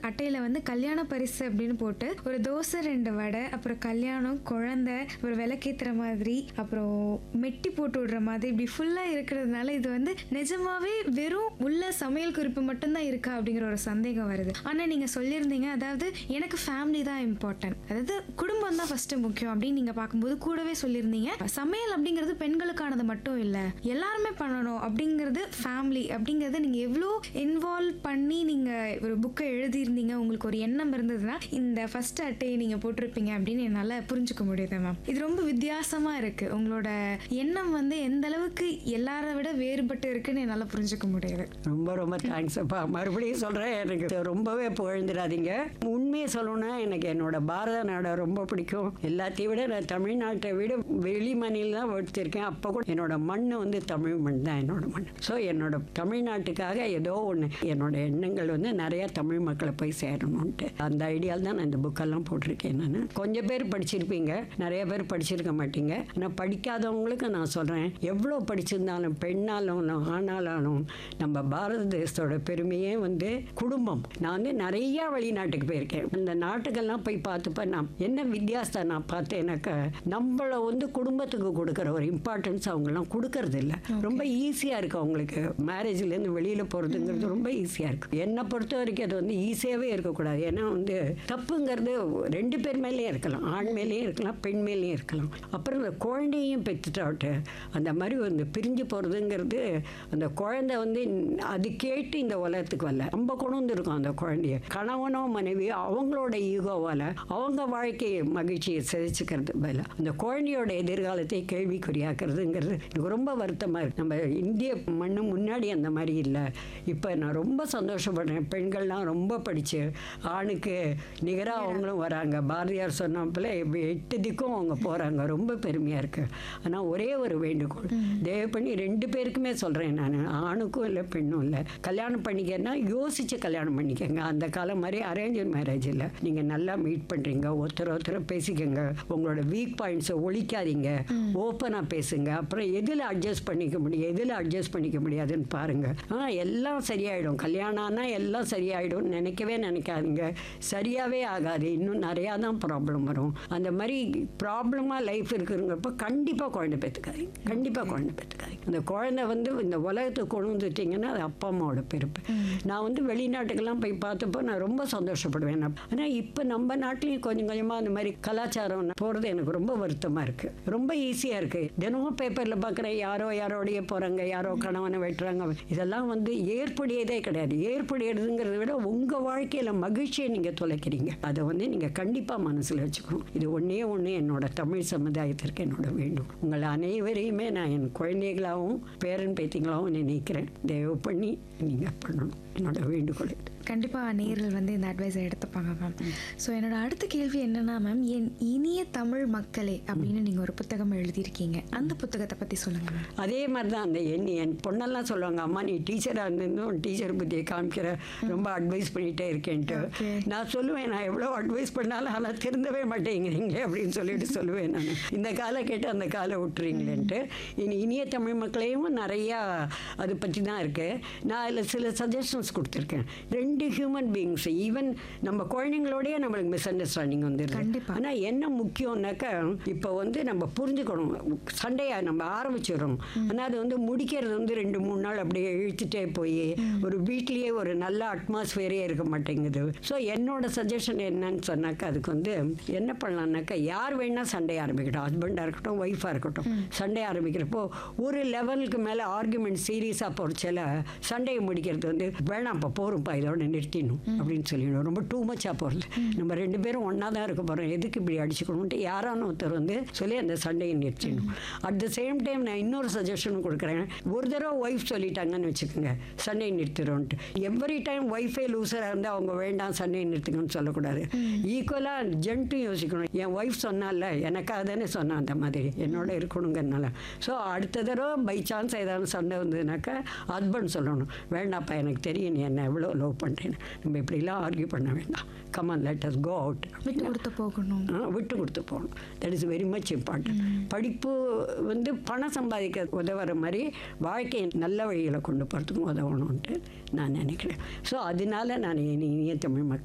அட்டையில வந்து கல்யாண பரிசு அப்படின்னு போட்டு ஒரு தோசை ரெண்டு வடை அப்புறம் கல்யாணம் குழந்தை அப்புறம் விளக்கேத்துற மாதிரி அப்புறம் மெட்டி போட்டு விடுற மாதிரி இப்படி ஃபுல்லா இருக்கிறதுனால இது வந்து நிஜமாவே வெறும் உள்ள சமையல் குறிப்பு மட்டும்தான் இருக்கா அப்படிங்கிற ஒரு சந்தேகம் வருது ஆனா நீங்க சொல்லியிருந்தீங்க அதாவது எனக்கு ஃபேமிலி தான் இம்பார்ட்டன்ட் அதாவது குடும்பம் தான் ஃபர்ஸ்ட் முக்கியம் அப்படின்னு நீங்க பார்க்கும்போது கூடவே சொல்லியிருந்தீங்க சமையல் அப்படிங்கிறது பெண்களுக்கானது மட்டும் இல்ல எல்லாருமே பண்ணணும் அப்படிங்கிறது ஃபேமிலி அப்படிங்கறத நீங்க எவ்வளோ இன்வால்வ் பண்ணி நீங்க ஒரு புக்கை எழுதியிருந்தீங்க உங்களுக்கு ஒரு எண்ணம் இருந்ததுன்னா இந்த ஃபர்ஸ்ட் அட்டையை நீங்க போட்டிருப்பீங்க அப்படின்னு என்னால புரிஞ்சுக்க முடியுது மேம் இது ரொம்ப வித்தியாசமா இருக்கு உங்களோட எண்ணம் வந்து எந்த அளவுக்கு எல்லாரை விட வேறுபட்டு இருக்குன்னு என்னால புரிஞ்சுக்க முடியுது ரொம்ப ரொம்ப தேங்க்ஸ் அப்பா மறுபடியும் சொல்கிறேன் எனக்கு ரொம்பவே புகழ்ந்துடாதீங்க உண்மையை சொல்லணும்னா எனக்கு என்னோட பாரத நாடை ரொம்ப பிடிக்கும் எல்லாத்தையும் விட நான் தமிழ்நாட்டை விட வெளி மாநிலம் தான் வச்சிருக்கேன் அப்போ கூட என்னோட மண் வந்து தமிழ் மண் தான் என்னோட மண் ஸோ என்னோட தமிழ்நாட்டுக்காக ஏதோ ஒன்று என்னோட எண்ணங்கள் வந்து நிறைய தமிழ் மக்களை போய் சேரணும்ன்ட்டு அந்த ஐடியாவில் தான் நான் இந்த புக்கெல்லாம் போட்டிருக்கேன் நான் கொஞ்சம் பேர் படிச்சிருப்பீங்க நிறைய பேர் படிச்சிருக்க மாட்டீங்க ஆனால் படிக்காதவங்களுக்கு நான் சொல்கிறேன் எவ்வளோ படிச்சிருந்தாலும் பெண்ணாலும் ஆணாலும் நம்ம பாரத தேசத்தோட பெருமையே வந்து குடும்பம் நான் வந்து நிறைய வெளிநாட்டுக்கு போயிருக்கேன் அந்த நாட்டுக்கெல்லாம் போய் பார்த்துப்ப நான் என்ன வித்தியாசத்தை நான் பார்த்தேனாக்கா நம்மளை வந்து குடும்பத்துக்கு கொடுக்குற ஒரு இம்பார்ட்டன்ஸ் அவங்கெல்லாம் கொடுக்கறது இல்லை ரொம்ப ஈஸியாக இருக்கு அவங்களுக்கு மேரேஜ்லேருந்து வெளியில் போகிறதுங்கிறது ரொம்ப ஈஸியாக இருக்கு என்னை பொறுத்த வரைக்கும் அது வந்து ஈஸியாகவே இருக்கக்கூடாது ஏன்னா வந்து தப்புங்கிறது ரெண்டு பேர் மேலேயும் இருக்கலாம் ஆண் மேலேயும் இருக்கலாம் பெண் மேலேயும் இருக்கலாம் அப்புறம் இந்த குழந்தையும் பெற்றுட்டாவிட்டு அந்த மாதிரி வந்து பிரிஞ்சு போகிறதுங்கிறது அந்த குழந்தை வந்து அது கேட்டு இந்த உலகத்துக்கு வரல நம்ம கொண்டு வந்திருக்கோம் அந்த குழந்தைய கணவனோ மனைவியோ அவங்களோட ஈகோவால் அவங்க வாழ்க்கையை மகிழ்ச்சியை சிதைச்சுக்கிறது பதிலாக அந்த குழந்தையோட எதிர்காலத்தை கேள்விக்குறியாக்குறதுங்கிறது எனக்கு ரொம்ப வருத்தமாக இருக்கு நம்ம இந்திய மண்ணு முன்னாடி அந்த மாதிரி இல்லை இப்போ நான் ரொம்ப சந்தோஷப்படுறேன் பெண்கள்லாம் ரொம்ப படித்து ஆணுக்கு நிகராக அவங்களும் வராங்க பாரதியார் சொன்னப்பல எட்டு திக்கும் அவங்க போகிறாங்க ரொம்ப பெருமையாக இருக்குது ஆனால் ஒரே ஒரு வேண்டுகோள் தயவு பண்ணி ரெண்டு பேருக்குமே சொல்கிறேன் நான் ஆணுக்கும் இல்லை பெண்ணும் இல்லை கல்யாணம் பண்ணிக்கன்னா யோசித்து கல்யாணம் பண்ணிக்கங்க அந்த காலம் மாதிரி அரேஞ்ச் மேரேஜ் இல்லை நீங்கள் நல்லா மீட் பண்ணுறீங்க ஒருத்தர் ஒருத்தர் பேசிக்கங்க உங்களோட வீக் பாயிண்ட்ஸை ஒழிக்காதீங்க ஓப்பனாக பேசுங்க அப்புறம் எதில் அட்ஜஸ்ட் பண்ணிக்க முடியும் எதில் அட்ஜஸ்ட் பண்ணிக்க முடியாதுன்னு பாருங்கள் ஆ எல்லாம் சரியாயிடும் கல்யாணம் ஆனால் எல்லாம் சரியாயிடும் நினைக்கவே நினைக்காதீங்க சரியாகவே ஆகாது இன்னும் நிறையா தான் ப்ராப்ளம் வரும் அந்த மாதிரி ப்ராப்ளமாக லைஃப் இருக்குங்கிறப்ப கண்டிப்பாக குழந்தை பெற்றுக்காதீங்க கண்டிப்பாக குழந்தை பெற்றுக்காதீங்க அந்த குழந்தை வந்து இந்த உலகத்துக்கு கொண்டு வந்துட்டீங்கன்னா அது அப்பா அம்மாவோட பிறப்பு நான் வந்து வெளிநாட்டுக்கெல்லாம் போய் பார்த்தப்போ நான் ரொம்ப சந்தோஷப்படுவேன் ஆனால் இப்போ நம்ம நாட்டிலையும் கொஞ்சம் கொஞ்சமாக அந்த மாதிரி கலாச்சாரம் போகிறது எனக்கு ரொம்ப வருத்தமாக இருக்குது ரொம்ப ஈஸியாக இருக்குது தினமும் பேப்பரில் பார்க்குறேன் யாரோ யாரோடைய போகிறாங்க யாரோ கணவனை வெட்டுறாங்க இதெல்லாம் வந்து ஏற்புடையதே கிடையாது ஏற்புடையதுங்கிறத விட உங்கள் வாழ்க்கையில் மகிழ்ச்சியை நீங்கள் தொலைக்கிறீங்க அதை வந்து நீங்கள் கண்டிப்பாக மனசில் வச்சுக்கணும் இது ஒன்றே ஒன்று என்னோட தமிழ் சமுதாயத்திற்கு என்னோட வேண்டும் உங்கள் அனைவரையுமே நான் என் குழந்தைகளாகவும் பேரன் பேத்திகளாகவும் நினைக்கிறேன் தயவு பண்ணி நீங்கள் பண்ணணும் என்னோட வேண்டுகோள் இது கண்டிப்பா நேரில் வந்து இந்த அட்வைஸை எடுத்துப்பாங்க மேம் ஸோ என்னோட அடுத்த கேள்வி என்னன்னா மேம் என் இனிய தமிழ் மக்களே அப்படின்னு நீங்க ஒரு புத்தகம் எழுதியிருக்கீங்க அந்த புத்தகத்தை பத்தி சொல்லுங்க மேம் அதே மாதிரி தான் அந்த என் என் பொண்ணெல்லாம் சொல்லுவாங்க அம்மா நீ டீச்சராக இருந்திருந்தும் டீச்சர் புத்தியை காமிக்கிற ரொம்ப அட்வைஸ் பண்ணிகிட்டே இருக்கேன்ட்டு Okay. நான் சொல்லுவேன் நான் எவ்வளோ அட்வைஸ் பண்ணாலும் ஆனால் திருந்தவே மாட்டேங்கிறீங்க அப்படின்னு சொல்லிட்டு சொல்லுவேன் நான் இந்த காலை கேட்டு அந்த காலை விட்டுறீங்களேன்ட்டு இனி இனிய தமிழ் மக்களையும் நிறையா அதை பற்றி தான் இருக்குது நான் அதில் சில சஜஷன்ஸ் கொடுத்துருக்கேன் ரெண்டு ஹியூமன் பீயிங்ஸ் ஈவன் நம்ம குழந்தைங்களோடய நம்மளுக்கு மிஸ் அண்டர்ஸ்டாண்டிங் வந்துடுது கண்டிப்பா. ஆனால் என்ன முக்கியம்னாக்கா இப்போ வந்து நம்ம புரிஞ்சுக்கணும் சண்டையை நம்ம ஆரம்பிச்சிடுறோம் ஆனால் அது வந்து முடிக்கிறது வந்து ரெண்டு மூணு நாள் அப்படியே இழுத்துட்டே போய் ஒரு வீட்லேயே ஒரு நல்ல அட்மாஸ்பியரே இருக்க மாட்டேங்குது ஸோ என்னோட சஜஷன் என்னன்னு சொன்னாக்கா அதுக்கு வந்து என்ன பண்ணலாம்னாக்கா யார் வேணால் சண்டை ஆரம்பிக்கட்டும் ஹஸ்பண்டாக இருக்கட்டும் ஒய்ஃபாக இருக்கட்டும் சண்டை ஆரம்பிக்கிறப்போ ஒரு லெவலுக்கு மேலே ஆர்குமெண்ட் சீரியஸாக போகிறச்சல சண்டையை முடிக்கிறது வந்து வேணாம் இப்போ போகிறோம்ப்பா இதோட நிறுத்திடணும் அப்படின்னு சொல்லிடணும் ரொம்ப டூ மச்சாக போகிறது நம்ம ரெண்டு பேரும் ஒன்றா தான் இருக்க போகிறோம் எதுக்கு இப்படி அடிச்சுக்கணும்ட்டு யாரான ஒருத்தர் வந்து சொல்லி அந்த சண்டையை நிறுத்திடணும் அட் த சேம் டைம் நான் இன்னொரு சஜஷனும் கொடுக்குறேன் ஒரு தடவை ஒய்ஃப் சொல்லிட்டாங்கன்னு வச்சுக்கோங்க சண்டையை நிறுத்திடும்ன்ட்டு எவ்ரி டைம் ஒய்ஃபே லூசராக இருந்தால் அவங்க வேண்டாம் சண்டையை நிறுத்துங்கன்னு சொல்லக்கூடாது ஈக்குவலாக ஜென்ட்டும் யோசிக்கணும் என் ஒய்ஃப் சொன்னால எனக்காக தானே சொன்னான் அந்த மாதிரி என்னோட இருக்கணுங்கிறனால ஸோ அடுத்த தடவை பை சான்ஸ் ஏதாவது சண்டை வந்ததுனாக்கா ஹஸ்பண்ட் சொல்லணும் வேண்டாம்ப்பா எனக்கு தெரியும் நீ என்ன எவ்வளோ லவ் பண்ணுறேன்னு நம்ம இப்படிலாம் ஆர்கியூ பண்ண வேண்டாம் come on let us go out விட்டு கொடுத்து போகணும் ஆ, விட்டு கொடுத்து போகணும் that is very much important படிப்பு வந்து பணம் சம்பாதிக்க உதவுற மாதிரி வாழ்க்கையை நல்ல வழியில் கொண்டு போகிறதுக்கும் உதவணும்ன்ட்டு நான் நினைக்கிறேன் ஸோ அதனால நான் இனி இனிய தமிழ் மக்கள்